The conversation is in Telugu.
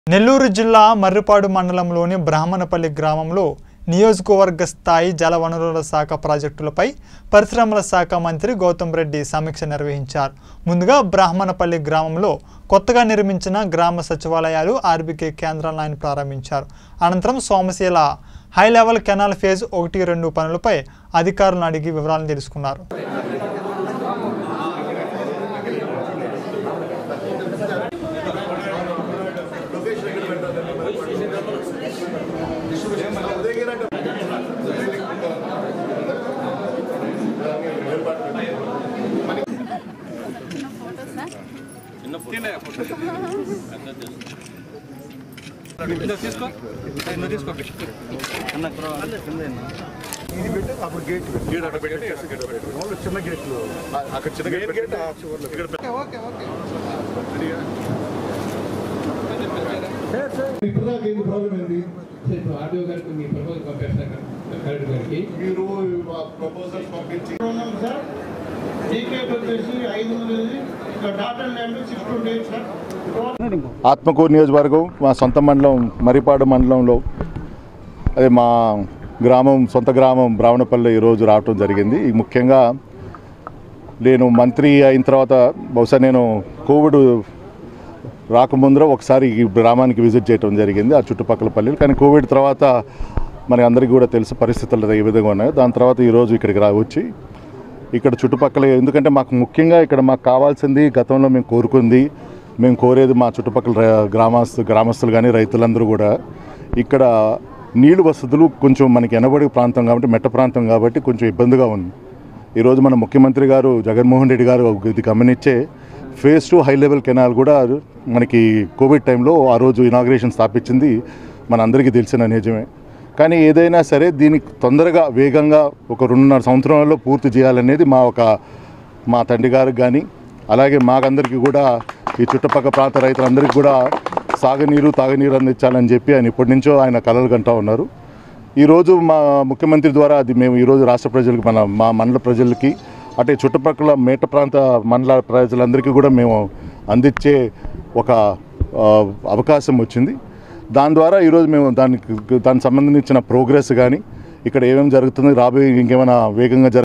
నెల్లూరు జిల్లా మర్రిపాడు మండలంలోని బ్రాహ్మణపల్లి గ్రామంలో నియోజకవర్గ స్థాయి జలవనరుల శాఖ ప్రాజెక్టులపై పరిశ్రమల శాఖ మంత్రి గౌతమ్ రెడ్డి సమీక్ష నిర్వహించారు ముందుగా బ్రాహ్మణపల్లి గ్రామంలో కొత్తగా నిర్మించిన గ్రామ సచివాలయాలు ఆర్బీకే కేంద్రాలను ఆయన ప్రారంభించారు అనంతరం Somasila high level canal phase ఒకటి రెండు పనులపై అధికారులను అడిగి వివరాలను తెలుసుకున్నారు నువ్వు తీసుకో నువ్వు తీసుకో అన్న ఇది పెట్టి అప్పుడు గేట్ గేట్ అక్కడ పెట్టి మామూలు చిన్న గేట్లు అక్కడ చిన్న గేట్ గేట్ ఇక్కడ ఇప్పుడు దాకా ఏంది ప్రాబ్లం ఏంది ఇప్పుడు ఆర్డీఓ గారికి మీ ప్రపోజల్ పంపేస్తాను కలెక్టర్ గారికి మీరు ప్రపోజల్ పంపించి ఉన్నాం సార్ టీకేట్ వచ్చేసి ఐదు వందలది ఇంకా dotted land six twenty eight sir Atmakur నియోజకవర్గం మా సొంత మండలం మరిపాడు మండలంలో అదే మా గ్రామం సొంత గ్రామం బ్రాహ్మణపల్లి ఈరోజు రావటం జరిగింది ఈ ముఖ్యంగా నేను మంత్రి అయిన తర్వాత బహుశా నేను కోవిడ్ రాకముందర ఒకసారి ఈ గ్రామానికి విజిట్ చేయడం జరిగింది ఆ చుట్టుపక్కల పల్లెలు కానీ కోవిడ్ తర్వాత మనకి అందరికీ కూడా తెలుసు పరిస్థితులు ఏ విధంగా ఉన్నాయో దాని తర్వాత ఈరోజు ఇక్కడికి రా వచ్చి ఇక్కడ చుట్టుపక్కల ఎందుకంటే మాకు ముఖ్యంగా ఇక్కడ మాకు కావాల్సింది గతంలో మేము కోరుకుంది మేము కోరేది మా చుట్టుపక్కల ర- గ్రామస్తు గ్రామస్తులు కానీ రైతులందరూ కూడా ఇక్కడ నీళ్ళు వసతులు కొంచెం మనకి ఎనబడి ప్రాంతం కాబట్టి మెట్ట ప్రాంతం కాబట్టి కొంచెం ఇబ్బందిగా ఉంది ఈరోజు మన ముఖ్యమంత్రి గారు జగన్మోహన్ రెడ్డి గారు ఇది గమనించే phase two high level canal కూడా మనకి కోవిడ్ టైంలో ఆ రోజు ఇనాగ్రేషన్ స్థాపించింది మన అందరికీ తెలిసిన నిజమే కానీ ఏదైనా సరే దీనికి తొందరగా వేగంగా ఒక రెండున్నర సంవత్సరాల్లో పూర్తి చేయాలనేది మా ఒక మా తండ్రి గారికి కానీ అలాగే మాకందరికీ కూడా ఈ చుట్టుపక్కల ప్రాంత రైతులందరికీ కూడా సాగునీరు తాగునీరు అందించాలని చెప్పి ఆయన ఇప్పటి నుంచో ఆయన కలలు కంటూ ఉన్నారు ఈరోజు మా ముఖ్యమంత్రి ద్వారా అది మేము ఈరోజు రాష్ట్ర ప్రజలకు మన మా మండల ప్రజలకి అటే చుట్టుపక్కల మేట ప్రాంత మండల ప్రజలందరికీ కూడా మేము అందించే ఒక ఆ, అవకాశం వచ్చింది దాని ద్వారా ఈరోజు మేము దానికి దానికి సంబంధించిన ప్రోగ్రెస్ కానీ ఇక్కడ ఏమేమి జరుగుతుంది రాబోయే ఇంకేమైనా వేగంగా జరగ